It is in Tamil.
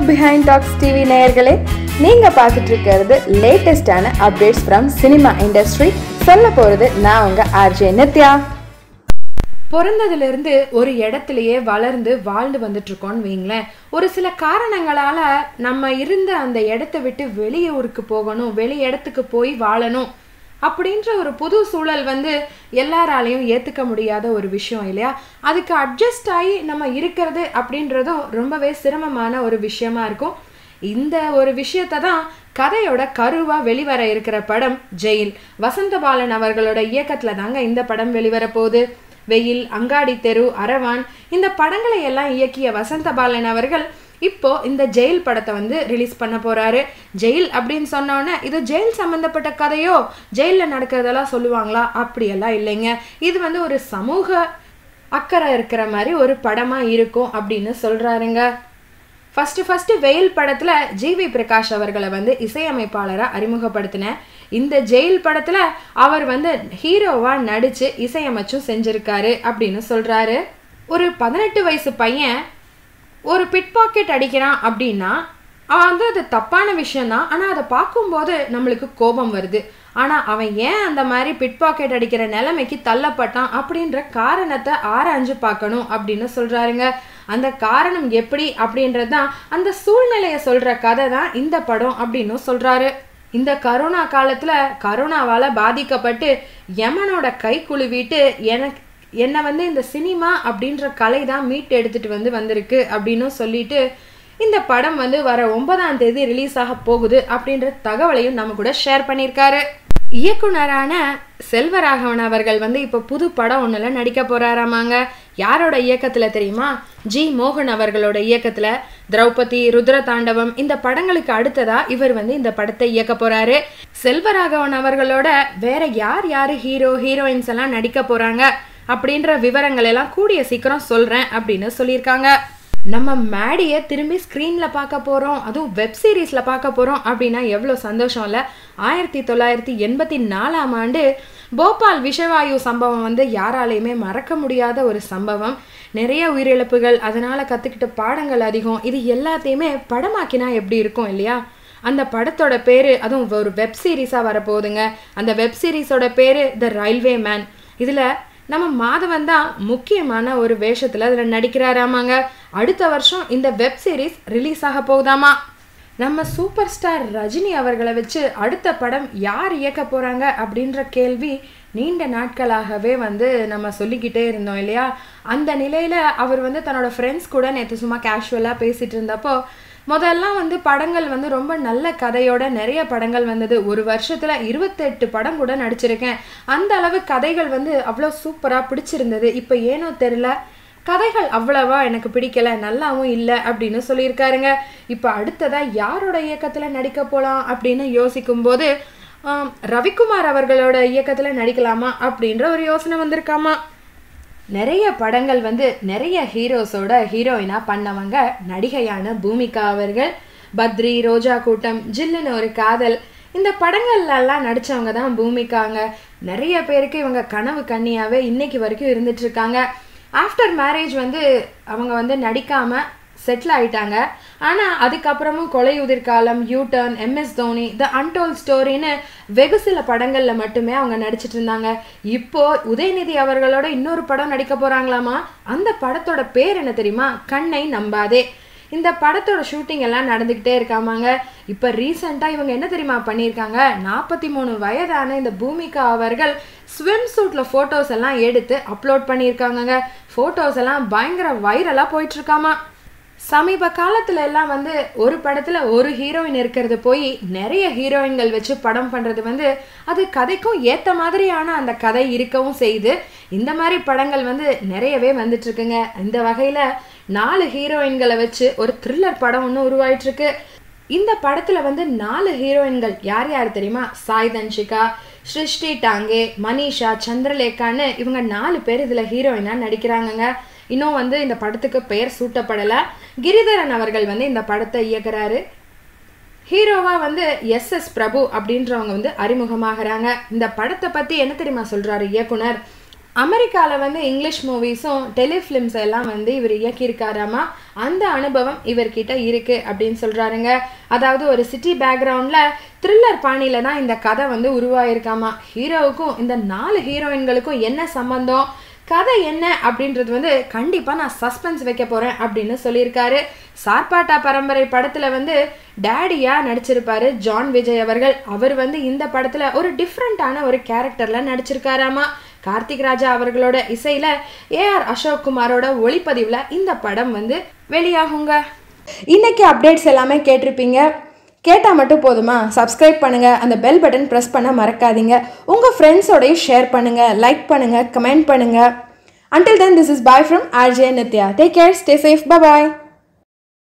பிஹைண்ட் டாக்ஸ் டிவி நேயர்களே நீங்க பார்த்துட்டு இருக்கிறது லேட்டஸ்டான அப்டேட்ஸ் ஃப்ரம் சினிமா இண்டஸ்ட்ரி சொல்ல போறது நான் உங்க ஆர்ஜே நித்யா பிறந்ததுலேருந்து ஒரு இடத்துலையே வளர்ந்து வாழ்ந்து வந்துட்டு இருக்கோம்னு வைங்களேன் ஒரு சில காரணங்களால நம்ம இருந்த அந்த இடத்த விட்டு வெளியூருக்கு போகணும் வெளி இடத்துக்கு போய் வாழணும் அப்படின்ற ஒரு புது சூழல் வந்து எல்லாராலையும் ஏற்றுக்க முடியாத ஒரு விஷயம் இல்லையா அதுக்கு அட்ஜஸ்ட் ஆகி நம்ம இருக்கிறது அப்படின்றதும் ரொம்பவே சிரமமான ஒரு விஷயமா இருக்கும் இந்த ஒரு விஷயத்தை தான் கதையோட கருவா வெளிவர இருக்கிற படம் ஜெயில் வசந்தபாலன் அவர்களோட இயக்கத்துல தாங்க இந்த படம் வெளிவர போகுது வெயில் அங்காடி தெரு அரவான் இந்த படங்களை எல்லாம் இயக்கிய வசந்தபாலன் அவர்கள் இப்போ இந்த ஜெயில் படத்தை வந்து ரிலீஸ் பண்ண போறாரு ஜெயில் அப்படின்னு சொன்னோன்னே இது ஜெயில் சம்பந்தப்பட்ட கதையோ ஜெயில்ல நடக்கிறதெல்லாம் சொல்லுவாங்களா அப்படியெல்லாம் இல்லைங்க இது வந்து ஒரு சமூக அக்கறை இருக்கிற மாதிரி ஒரு படமா இருக்கும் அப்படின்னு சொல்றாருங்க ஃபஸ்ட்டு ஃபஸ்ட்டு வெயில் படத்தில் ஜிவி பிரகாஷ் அவர்களை வந்து இசையமைப்பாளராக அறிமுகப்படுத்தினேன் இந்த ஜெயில் படத்தில் அவர் வந்து ஹீரோவாக நடித்து இசையமைச்சும் செஞ்சுருக்காரு அப்படின்னு சொல்கிறாரு ஒரு பதினெட்டு வயசு பையன் ஒரு பிட் பாக்கெட் அடிக்கிறான் அப்படின்னா அவன் வந்து அது தப்பான விஷயம்தான் ஆனால் அதை பார்க்கும்போது நம்மளுக்கு கோபம் வருது ஆனால் அவன் ஏன் அந்த மாதிரி பிட் பாக்கெட் அடிக்கிற நிலைமைக்கு தள்ளப்பட்டான் அப்படின்ற காரணத்தை ஆராய்ஞ்சு பார்க்கணும் அப்படின்னு சொல்கிறாருங்க அந்த காரணம் எப்படி அப்படின்றது தான் அந்த சூழ்நிலையை சொல்கிற கதை தான் இந்த படம் அப்படின்னு சொல்கிறாரு இந்த கரோனா காலத்தில் கரோனாவால் பாதிக்கப்பட்டு யமனோட கை குழுவிட்டு எனக்கு என்னை வந்து இந்த சினிமா அப்படின்ற கலை தான் மீட் எடுத்துட்டு வந்து வந்திருக்கு அப்படின்னு சொல்லிட்டு இந்த படம் வந்து வர ஒன்பதாம் தேதி ரிலீஸ் ஆக போகுது அப்படின்ற தகவலையும் நம்ம கூட ஷேர் பண்ணியிருக்காரு இயக்குனரான செல்வராகவன் அவர்கள் வந்து இப்போ புது படம் ஒன்றுல நடிக்க போறாராமாங்க யாரோட இயக்கத்துல தெரியுமா ஜி மோகன் அவர்களோட இயக்கத்துல திரௌபதி ருத்ர தாண்டவம் இந்த படங்களுக்கு அடுத்ததா இவர் வந்து இந்த படத்தை இயக்க போறாரு செல்வராகவன் அவர்களோட வேற யார் யாரு ஹீரோ ஹீரோயின்ஸ் எல்லாம் நடிக்க போறாங்க அப்படின்ற விவரங்கள் எல்லாம் கூடிய சீக்கிரம் சொல்றேன் அப்படின்னு சொல்லியிருக்காங்க நம்ம மேடியை திரும்பி ஸ்க்ரீனில் பார்க்க போகிறோம் அதுவும் வெப் சீரிஸில் பார்க்க போகிறோம் அப்படின்னா எவ்வளோ சந்தோஷம் இல்லை ஆயிரத்தி தொள்ளாயிரத்தி எண்பத்தி நாலாம் ஆண்டு போபால் விஷவாயு சம்பவம் வந்து யாராலையுமே மறக்க முடியாத ஒரு சம்பவம் நிறைய உயிரிழப்புகள் அதனால் கற்றுக்கிட்ட பாடங்கள் அதிகம் இது எல்லாத்தையுமே படமாக்கினா எப்படி இருக்கும் இல்லையா அந்த படத்தோட பேர் அதுவும் ஒரு வெப் சீரிஸாக வரப்போகுதுங்க அந்த வெப் சீரிஸோட பேர் த ரயில்வே மேன் இதில் நம்ம மாதவன் தான் முக்கியமான ஒரு வேஷத்தில் அதில் நடிக்கிறாராமாங்க அடுத்த வருஷம் இந்த வெப் சீரிஸ் ரிலீஸ் ஆக போகுதாமா நம்ம சூப்பர் ஸ்டார் ரஜினி அவர்களை வச்சு அடுத்த படம் யார் இயக்க போகிறாங்க அப்படின்ற கேள்வி நீண்ட நாட்களாகவே வந்து நம்ம சொல்லிக்கிட்டே இருந்தோம் இல்லையா அந்த நிலையில் அவர் வந்து தன்னோட ஃப்ரெண்ட்ஸ் கூட நேற்று சும்மா கேஷுவலாக பேசிகிட்டு இருந்தப்போ முதல்லாம் வந்து படங்கள் வந்து ரொம்ப நல்ல கதையோட நிறைய படங்கள் வந்தது ஒரு வருஷத்துல இருபத்தெட்டு படம் கூட நடிச்சிருக்கேன் அந்த அளவு கதைகள் வந்து அவ்வளோ சூப்பராக பிடிச்சிருந்தது இப்போ ஏனோ தெரில கதைகள் அவ்வளவா எனக்கு பிடிக்கல நல்லாவும் இல்லை அப்படின்னு சொல்லியிருக்காருங்க இப்போ அடுத்ததாக யாரோட இயக்கத்தில் நடிக்க போகலாம் அப்படின்னு யோசிக்கும்போது ரவிக்குமார் அவர்களோட இயக்கத்தில் நடிக்கலாமா அப்படின்ற ஒரு யோசனை வந்திருக்காமா நிறைய படங்கள் வந்து நிறைய ஹீரோஸோட ஹீரோயினாக பண்ணவங்க நடிகையான பூமிகா அவர்கள் பத்ரி ரோஜா கூட்டம் ஜில்லுன்னு ஒரு காதல் இந்த படங்கள்லாம் நடித்தவங்க தான் பூமிக்காங்க நிறைய பேருக்கு இவங்க கனவு கண்ணியாகவே இன்னைக்கு வரைக்கும் இருந்துட்டு இருக்காங்க ஆஃப்டர் மேரேஜ் வந்து அவங்க வந்து நடிக்காமல் செட்டில் ஆயிட்டாங்க ஆனால் அதுக்கப்புறமும் கொலை உதிர்காலம் U turn M S Dhoni the untold ஸ்டோரின்னு வெகு சில படங்களில் மட்டுமே அவங்க நடிச்சிட்டு இருந்தாங்க இப்போ உதயநிதி அவர்களோட இன்னொரு படம் நடிக்க போகிறாங்களாமா அந்த படத்தோட பேர் என்ன தெரியுமா கண்ணை நம்பாதே இந்த படத்தோட ஷூட்டிங் எல்லாம் நடந்துக்கிட்டே இருக்காமாங்க இப்போ ரீசெண்டாக இவங்க என்ன தெரியுமா பண்ணியிருக்காங்க நாற்பத்தி மூணு வயதான இந்த பூமிகா அவர்கள் ஸ்விம் சூட்டில் ஃபோட்டோஸ் எல்லாம் எடுத்து அப்லோட் பண்ணியிருக்காங்கங்க ஃபோட்டோஸ் எல்லாம் பயங்கர வைரலாக போயிட்டுருக்காமா சமீப காலத்துல எல்லாம் வந்து ஒரு படத்துல ஒரு ஹீரோயின் இருக்கிறது போய் நிறைய ஹீரோயின்கள் வச்சு படம் பண்றது வந்து அது கதைக்கும் ஏத்த மாதிரியான அந்த கதை இருக்கவும் செய்யுது இந்த மாதிரி படங்கள் வந்து நிறையவே வந்துட்டு இருக்குங்க இந்த வகையில நாலு ஹீரோயின்களை வச்சு ஒரு த்ரில்லர் படம் ஒன்று உருவாயிட்டு இருக்கு இந்த படத்துல வந்து நாலு ஹீரோயின்கள் யார் யார் தெரியுமா சாய் தன்ஷிகா ஸ்ருஷ்டி டாங்கே மனிஷா சந்திரலேகான்னு இவங்க நாலு பேர் இதுல ஹீரோயினா நடிக்கிறாங்கங்க இன்னும் வந்து இந்த படத்துக்கு பெயர் சூட்டப்படலை கிரிதரன் அவர்கள் வந்து இந்த படத்தை இயக்குறாரு ஹீரோவா வந்து எஸ் எஸ் பிரபு அப்படின்றவங்க வந்து அறிமுகமாகறாங்க இந்த படத்தை பத்தி என்ன தெரியுமா சொல்றாரு இயக்குனர் அமெரிக்காவில் வந்து இங்கிலீஷ் மூவிஸும் டெலிஃபிலிம்ஸ் எல்லாம் வந்து இவர் இயக்கியிருக்காராமா அந்த அனுபவம் இவர்கிட்ட இருக்கு அப்படின்னு சொல்றாருங்க அதாவது ஒரு சிட்டி பேக்ரவுண்டில் த்ரில்லர் பாணியில தான் இந்த கதை வந்து உருவாயிருக்காமா ஹீரோவுக்கும் இந்த நாலு ஹீரோயின்களுக்கும் என்ன சம்பந்தம் கதை என்ன அப்படின்றது வந்து கண்டிப்பாக நான் சஸ்பென்ஸ் வைக்க போகிறேன் அப்படின்னு சொல்லியிருக்காரு சார்பாட்டா பரம்பரை படத்தில் வந்து டேடியாக நடிச்சிருப்பாரு ஜான் விஜய் அவர்கள் அவர் வந்து இந்த படத்தில் ஒரு டிஃப்ரெண்ட்டான ஒரு கேரக்டரில் நடிச்சிருக்காராமா கார்த்திக் ராஜா அவர்களோட இசையில் ஏஆர் அசோக் குமாரோட ஒளிப்பதிவில் இந்த படம் வந்து வெளியாகுங்க இன்னைக்கு அப்டேட்ஸ் எல்லாமே கேட்டிருப்பீங்க கேட்டால் மட்டும் போதுமா சப்ஸ்கிரைப் பண்ணுங்கள் அந்த பெல் பட்டன் ப்ரெஸ் பண்ண மறக்காதீங்க உங்கள் ஃப்ரெண்ட்ஸோடையும் ஷேர் பண்ணுங்கள் லைக் பண்ணுங்கள் கமெண்ட் பண்ணுங்கள் until then this is bye from RJ Nitya take care stay safe bye bye